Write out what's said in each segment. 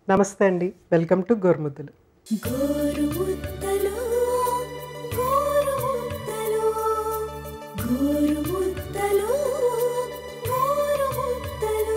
నమస్తే అండి welcome to గోరుముద్దలు గోరుముద్దలు గోరుముద్దలు గోరుముద్దలు గోరుముద్దలు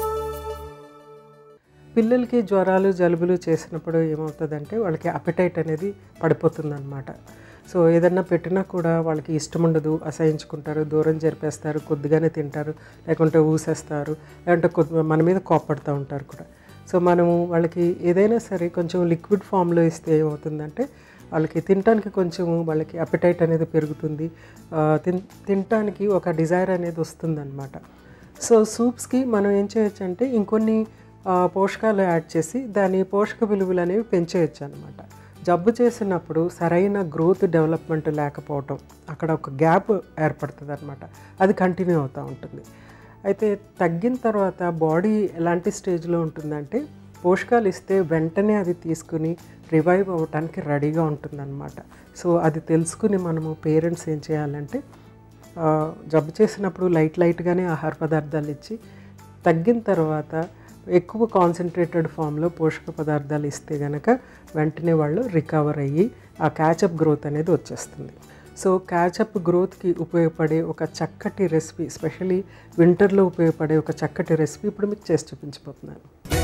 పిల్లలకి జ్వరాలు జలుబులు చేసినప్పుడు ఏమవుతుందంటే వాళ్ళకి అపెటైట్ అనేది పడిపోతుంది సో ఏదన్నా పెట్టినా కూడా వాళ్ళకి ఇష్టం ఉండదు అసహించుకుంటారు దూరం జరిపేస్తారు కొద్దిగానే తింటారు లేకుంటే ఊసేస్తారు లేకుంటే కొద్ది మన మీద కోప్పడుతూ ఉంటారు కూడా సో మనము వాళ్ళకి ఏదైనా సరే కొంచెం లిక్విడ్ ఫామ్లో ఇస్తే ఏమవుతుందంటే వాళ్ళకి తినడానికి కొంచెం వాళ్ళకి అపెటైట్ అనేది పెరుగుతుంది ఆ, తిన్ తినటానికి ఒక డిజైర్ అనేది వస్తుందన్నమాట సో సూప్స్కి మనం ఏం చేయొచ్చు అంటే ఇంకొన్ని ఆ, పోషకాలు యాడ్ చేసి దాని పోషక విలువలు అనేవి పెంచేయచ్చు అనమాట జబ్బు చేసినప్పుడు సరైన గ్రోత్ డెవలప్మెంట్ లేకపోవటం అక్కడ ఒక గ్యాప్ ఏర్పడుతుంది అనమాట అది కంటిన్యూ అవుతూ ఉంటుంది అయితే తగ్గిన తర్వాత బాడీ ఎలాంటి స్టేజ్లో ఉంటుందంటే పోషకాలు ఇస్తే వెంటనే అది తీసుకుని రివైవ్ అవ్వటానికి రెడీగా ఉంటుందన్నమాట సో అది తెలుసుకుని మనము పేరెంట్స్ ఏం చేయాలంటే ఆ, జబ్బు చేసినప్పుడు లైట్ లైట్గానే ఆహార పదార్థాలు ఇచ్చి తగ్గిన తర్వాత ఎక్కువ కాన్సన్ట్రేటెడ్ ఫామ్లో పోషక పదార్థాలు ఇస్తే కనుక వెంటనే వాళ్ళు రికవర్ అయ్యి ఆ క్యాచప్ గ్రోత్ అనేది వచ్చేస్తుంది సో క్యాచప్ గ్రోత్కి ఉపయోగపడే ఒక చక్కటి రెసిపీ స్పెషలీ వింటర్లో ఉపయోగపడే ఒక చక్కటి రెసిపీ ఇప్పుడు మీకు చేసి చూపించబోతున్నాను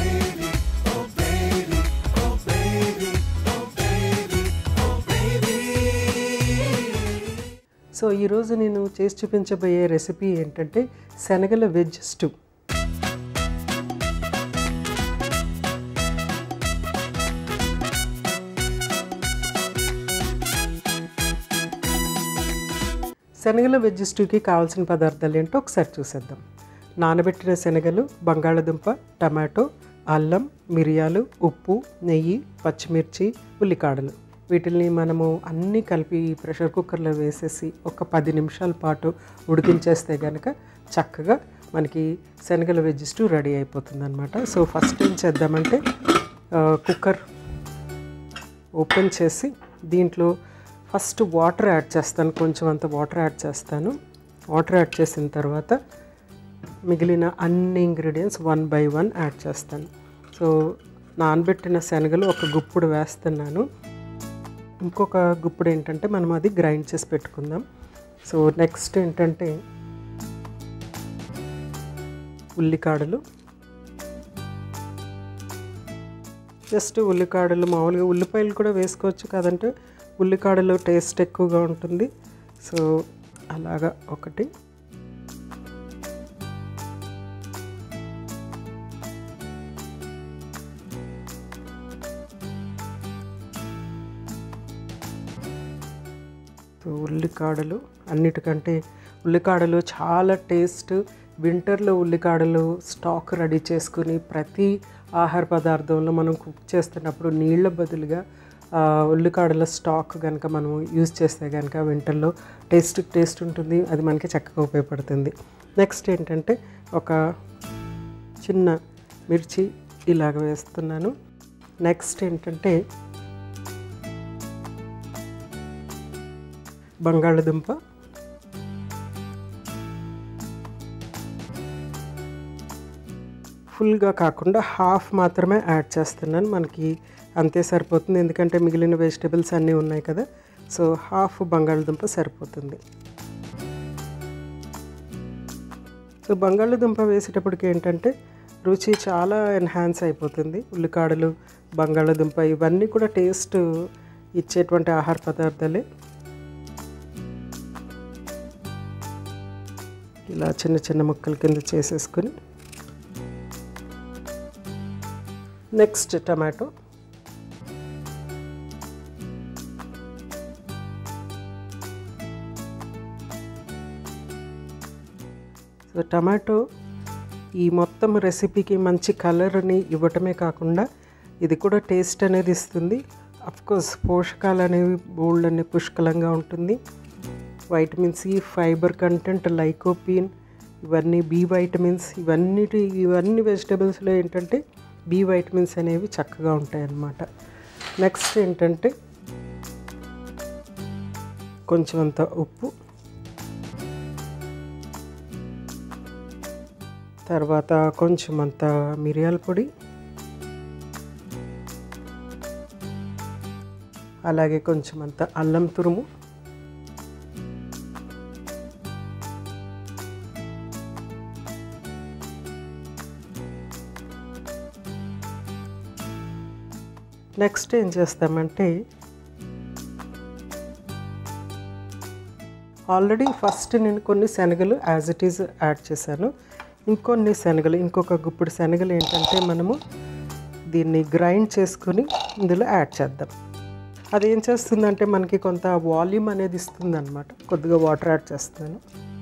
సో ఈరోజు నేను చేసి చూపించబోయే రెసిపీ ఏంటంటే శనగల వెజ్ స్టూ శనగల వెజ్ స్టూకి కావాల్సిన పదార్థాలు ఏంటో ఒకసారి చూసేద్దాం నానబెట్టిన శనగలు బంగాళదుంప టమాటో అల్లం మిరియాలు ఉప్పు నెయ్యి పచ్చిమిర్చి ఉల్లికాడలు వీటిని మనము అన్నీ కలిపి ప్రెషర్ కుక్కర్లో వేసేసి ఒక పది నిమిషాల పాటు ఉడికించేస్తే కనుక చక్కగా మనకి శనగల వెజ్ స్టూ రెడీ అయిపోతుంది అనమాట సో ఫస్ట్ ఏం చేద్దామంటే ఆ, కుక్కర్ ఓపెన్ చేసి దీంట్లో ఫస్ట్ వాటర్ యాడ్ చేస్తాను కొంచెం అంత వాటర్ యాడ్ చేస్తాను వాటర్ యాడ్ చేసిన తర్వాత మిగిలిన అన్ని ingredients one by one add చేస్తాను సో నానబెట్టిన శనగలు ఒక గుప్పుడు వేస్తున్నాను ఇంకొక గుప్పుడు ఏంటంటే మనం అది గ్రైండ్ చేసి పెట్టుకుందాం సో నెక్స్ట్ ఏంటంటే ఉల్లికాడలు జస్ట్ ఉల్లికాడలు మామూలుగా ఉల్లిపాయలు కూడా వేసుకోవచ్చు కాదంటే ఉల్లికాడలు టేస్ట్ ఎక్కువగా ఉంటుంది సో అలాగా ఒకటి సో ఉల్లికాడలు అన్నిటికంటే ఉల్లికాడలు చాలా టేస్ట్ వింటర్లో ఉల్లికాడలు స్టాక్ రెడీ చేసుకుని ప్రతి ఆహార పదార్థంలో మనం కుక్ చేస్తున్నప్పుడు నీళ్ళ బదులుగా ఆ, ఉల్లికాడల స్టాక్ కనుక మనం యూజ్ చేస్తే కనుక వింటర్లో టేస్ట్ టేస్ట్ ఉంటుంది అది మనకి చక్కగా ఉపయోగపడుతుంది నెక్స్ట్ ఏంటంటే ఒక చిన్న మిర్చి ఇలాగ వేస్తున్నాను నెక్స్ట్ ఏంటంటే బంగాళదుంప ఫుల్గా కాకుండా హాఫ్ మాత్రమే యాడ్ చేస్తున్నాను మనకి అంతే సరిపోతుంది ఎందుకంటే మిగిలిన వెజిటబుల్స్ అన్నీ ఉన్నాయి కదా సో హాఫ్ బంగాళదుంప సరిపోతుంది సో బంగాళదుంప వేసేటప్పటికి ఏంటంటే రుచి చాలా ఎన్హాన్స్ అయిపోతుంది ఉల్లికాడలు బంగాళదుంప ఇవన్నీ కూడా టేస్ట్ ఇచ్చేటువంటి ఆహార పదార్థాలే ఇలా చిన్న చిన్న ముక్కల కింద చేసేసుకొని నెక్స్ట్ టమాటో సో టమాటో ఈ మొత్తం రెసిపీకి మంచి కలర్ని ఇవ్వటమే కాకుండా ఇది కూడా టేస్ట్ అనేది ఇస్తుంది కోర్స్ పోషకాలు అనేవి బోల్డ్ అనే పుష్కలంగా ఉంటుంది vitamin C fiber content lycopene ఇవన్నీ బి వైటమిన్స్ ఇవన్నిటి ఇవన్నీ వెజిటబుల్స్లో ఏంటంటే బి వైటమిన్స్ అనేవి చక్కగా ఉంటాయి అన్నమాట నెక్స్ట్ ఏంటంటే కొంచెం అంత ఉప్పు తర్వాత కొంచెం అంత మిరియాల పొడి అలాగే కొంచెం అంత అల్లం తురుము నెక్స్ట్ ఏం చేస్తామంటే ఆల్రెడీ ఫస్ట్ నేను కొన్ని శనగలు యాజ్ ఇట్ ఈజ్ యాడ్ చేశాను ఇంకొన్ని శనగలు ఇంకొక గుప్పుడు శనగలు ఏంటంటే మనము దీన్ని గ్రైండ్ చేసుకుని ఇందులో యాడ్ చేద్దాం అది ఏం చేస్తుందంటే మనకి కొంత వాల్యూమ్ అనేది ఇస్తుంది అనమాట కొద్దిగా వాటర్ యాడ్ చేస్తున్నాను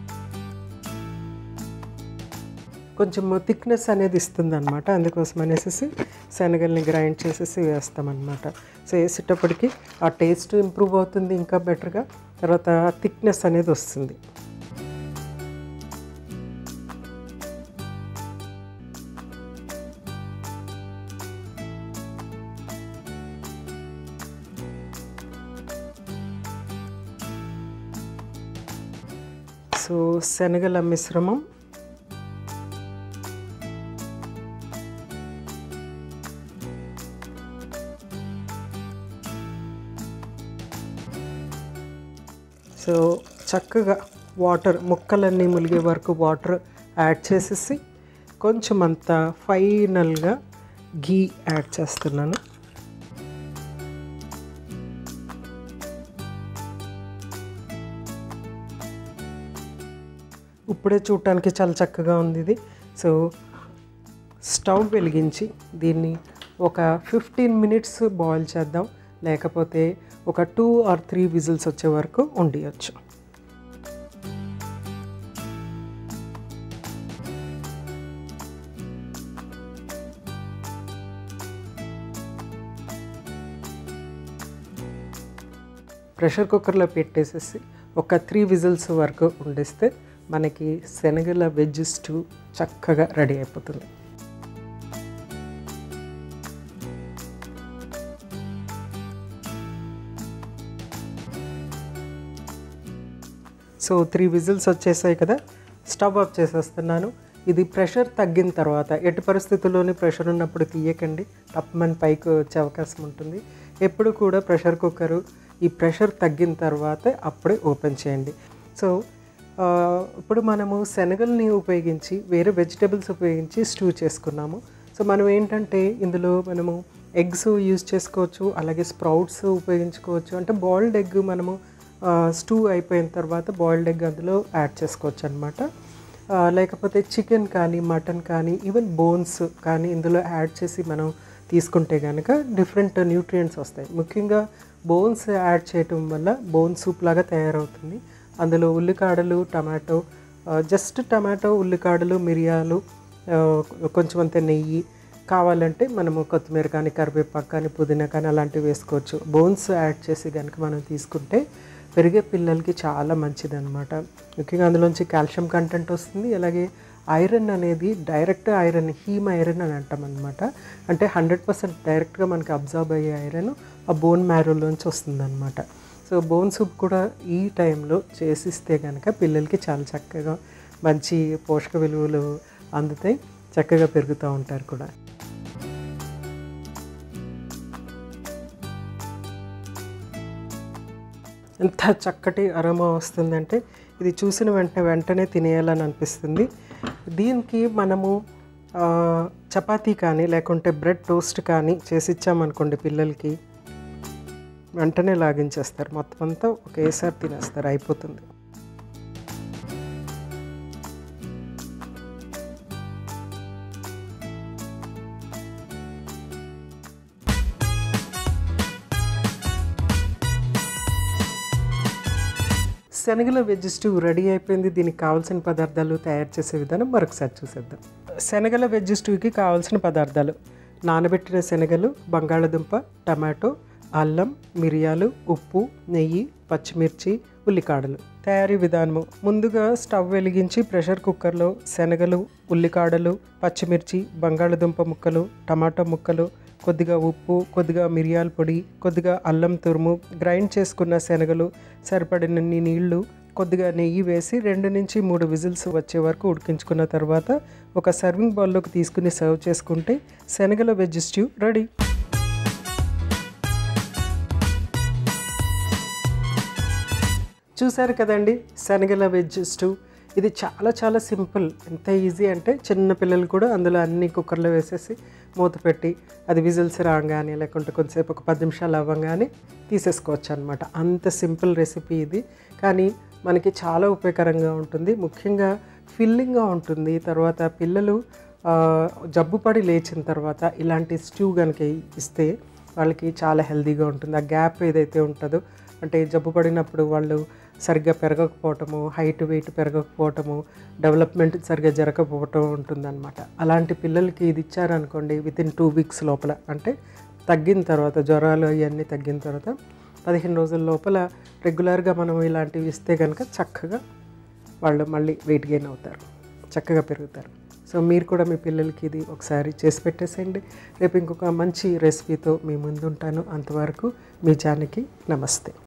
కొంచెం థిక్నెస్ అనేది ఇస్తుంది అనమాట అందుకోసం అనేసి శనగల్ని గ్రైండ్ చేసేసి వేస్తామన్నమాట సో వేసేటప్పటికి ఆ టేస్ట్ ఇంప్రూవ్ అవుతుంది ఇంకా బెటర్గా తర్వాత థిక్నెస్ అనేది వస్తుంది సో శనగల మిశ్రమం సో చక్కగా వాటర్ ముక్కలన్నీ ములిగే వరకు వాటర్ యాడ్ చేసేసి కొంచెం అంత ఫైనల్గా గీ యాడ్ చేస్తున్నాను ఇప్పుడే చూడటానికి చాలా చక్కగా ఉంది ఇది సో స్టవ్ వెలిగించి దీన్ని ఒక ఫిఫ్టీన్ మినిట్స్ బాయిల్ చేద్దాం లేకపోతే ఒక టూ ఆర్ త్రీ విజిల్స్ వచ్చే వరకు ఉండియచ్చు ప్రెషర్ కుక్కర్లో పెట్టేసేసి ఒక త్రీ విజిల్స్ వరకు వండిస్తే మనకి శనగల వెజ్ స్టూ చక్కగా రెడీ అయిపోతుంది సో త్రీ విజిల్స్ వచ్చేసాయి కదా స్టవ్ ఆఫ్ చేసేస్తున్నాను ఇది ప్రెషర్ తగ్గిన తర్వాత ఎట్టి పరిస్థితుల్లోని ప్రెషర్ ఉన్నప్పుడు తీయకండి తప్పమని పైకి వచ్చే అవకాశం ఉంటుంది ఎప్పుడు కూడా ప్రెషర్ కుక్కరు ఈ ప్రెషర్ తగ్గిన తర్వాత అప్పుడే ఓపెన్ చేయండి సో ఆ, ఇప్పుడు మనము శనగల్ని ఉపయోగించి వేరే వెజిటబుల్స్ ఉపయోగించి స్టూ చేసుకున్నాము సో మనం ఏంటంటే ఇందులో మనము ఎగ్స్ యూజ్ చేసుకోవచ్చు అలాగే స్ప్రౌట్స్ ఉపయోగించుకోవచ్చు అంటే బాయిల్డ్ ఎగ్ మనము స్టూ అయిపోయిన తర్వాత బాయిల్డ్ ఎగ్ అందులో యాడ్ చేసుకోవచ్చు అనమాట లేకపోతే చికెన్ కానీ మటన్ కానీ ఈవెన్ బోన్స్ కానీ ఇందులో యాడ్ చేసి మనం తీసుకుంటే కనుక డిఫరెంట్ న్యూట్రియంట్స్ వస్తాయి ముఖ్యంగా బోన్స్ యాడ్ చేయటం వల్ల బోన్ సూప్ లాగా తయారవుతుంది అందులో ఉల్లికాడలు టమాటో జస్ట్ టమాటో ఉల్లికాడలు మిరియాలు ఆ, కొంచెం అంత నెయ్యి కావాలంటే మనము కొత్తిమీర కానీ కరివేపాకు కానీ పుదీనా కానీ అలాంటివి వేసుకోవచ్చు బోన్స్ యాడ్ చేసి కనుక మనం తీసుకుంటే పెరిగే పిల్లలకి చాలా మంచిది అనమాట ముఖ్యంగా అందులోంచి కాల్షియం కంటెంట్ వస్తుంది అలాగే ఐరన్ అనేది డైరెక్ట్ ఐరన్ హీమ్ ఐరన్ అని అంటాం అనమాట అంటే హండ్రెడ్ పర్సెంట్ డైరెక్ట్గా మనకి అబ్జర్వ్ అయ్యే ఐరన్ ఆ బోన్ మ్యారోలోంచి వస్తుందన్నమాట సో బోన్ సూప్ కూడా ఈ టైంలో చేసిస్తే కనుక పిల్లలకి చాలా చక్కగా మంచి పోషక విలువలు అందుతాయి చక్కగా పెరుగుతూ ఉంటారు కూడా ఎంత చక్కటి అరోమా వస్తుందంటే ఇది చూసిన వెంటనే వెంటనే తినేయాలని అనిపిస్తుంది దీనికి మనము ఆ, చపాతీ కానీ లేకుంటే బ్రెడ్ టోస్ట్ కానీ చేసి ఇచ్చామనుకోండి పిల్లలకి వెంటనే లాగించేస్తారు మొత్తం అంతా ఒకేసారి తినేస్తారు అయిపోతుంది శనగల వెజ్ స్టూ రెడీ అయిపోయింది దీనికి కావాల్సిన పదార్థాలు తయారు చేసే విధానం మరొకసారి చూసేద్దాం శనగల వెజ్ స్టూకి కావాల్సిన పదార్థాలు నానబెట్టిన శనగలు బంగాళదుంప టమాటో అల్లం మిరియాలు ఉప్పు నెయ్యి పచ్చిమిర్చి ఉల్లికాడలు తయారీ విధానము ముందుగా స్టవ్ వెలిగించి ప్రెషర్ కుక్కర్లో శనగలు ఉల్లికాడలు పచ్చిమిర్చి బంగాళదుంప ముక్కలు టమాటో ముక్కలు కొద్దిగా ఉప్పు కొద్దిగా మిరియాల పొడి కొద్దిగా అల్లం తురుము గ్రైండ్ చేసుకున్న శనగలు సరిపడినన్ని నీళ్లు కొద్దిగా నెయ్యి వేసి రెండు నుంచి మూడు విజిల్స్ వచ్చే వరకు ఉడికించుకున్న తర్వాత ఒక సర్వింగ్ బౌల్లోకి తీసుకుని సర్వ్ చేసుకుంటే శనగల వెజ్ స్ట్యూ రెడీ చూసారు కదండి శనగల వెజ్ స్టూ ఇది చాలా చాలా సింపుల్ ఎంత ఈజీ అంటే చిన్న పిల్లలు కూడా అందులో అన్ని కుక్కర్లో వేసేసి మూత పెట్టి అది విజిల్స్ రాగానే లేకుంటే కొంతసేపు ఒక పది నిమిషాలు అవ్వగానే తీసేసుకోవచ్చు అనమాట అంత సింపుల్ రెసిపీ ఇది కానీ మనకి చాలా ఉపయోగకరంగా ఉంటుంది ముఖ్యంగా ఫిల్లింగ్గా ఉంటుంది తర్వాత పిల్లలు ఆ, జబ్బు పడి లేచిన తర్వాత ఇలాంటి స్ట్యూ కనుక ఇస్తే వాళ్ళకి చాలా హెల్తీగా ఉంటుంది ఆ గ్యాప్ ఏదైతే ఉంటుందో అంటే జబ్బు పడినప్పుడు వాళ్ళు సరిగ్గా పెరగకపోవటము హైట్ వెయిట్ పెరగకపోవటము డెవలప్మెంట్ సరిగ్గా జరగకపోవటం ఉంటుందన్నమాట అలాంటి పిల్లలకి ఇది ఇచ్చారనుకోండి విత్ ఇన్ టూ వీక్స్ లోపల అంటే తగ్గిన తర్వాత జ్వరాలు అవన్నీ తగ్గిన తర్వాత పదిహేను రోజుల లోపల రెగ్యులర్గా మనం ఇలాంటివి ఇస్తే కనుక చక్కగా వాళ్ళు మళ్ళీ వెయిట్ గెయిన్ అవుతారు చక్కగా పెరుగుతారు సో మీరు కూడా మీ పిల్లలకి ఇది ఒకసారి చేసి పెట్టేసేయండి రేపు ఇంకొక మంచి రెసిపీతో మీ ముందుంటాను అంతవరకు మీ జానకి నమస్తే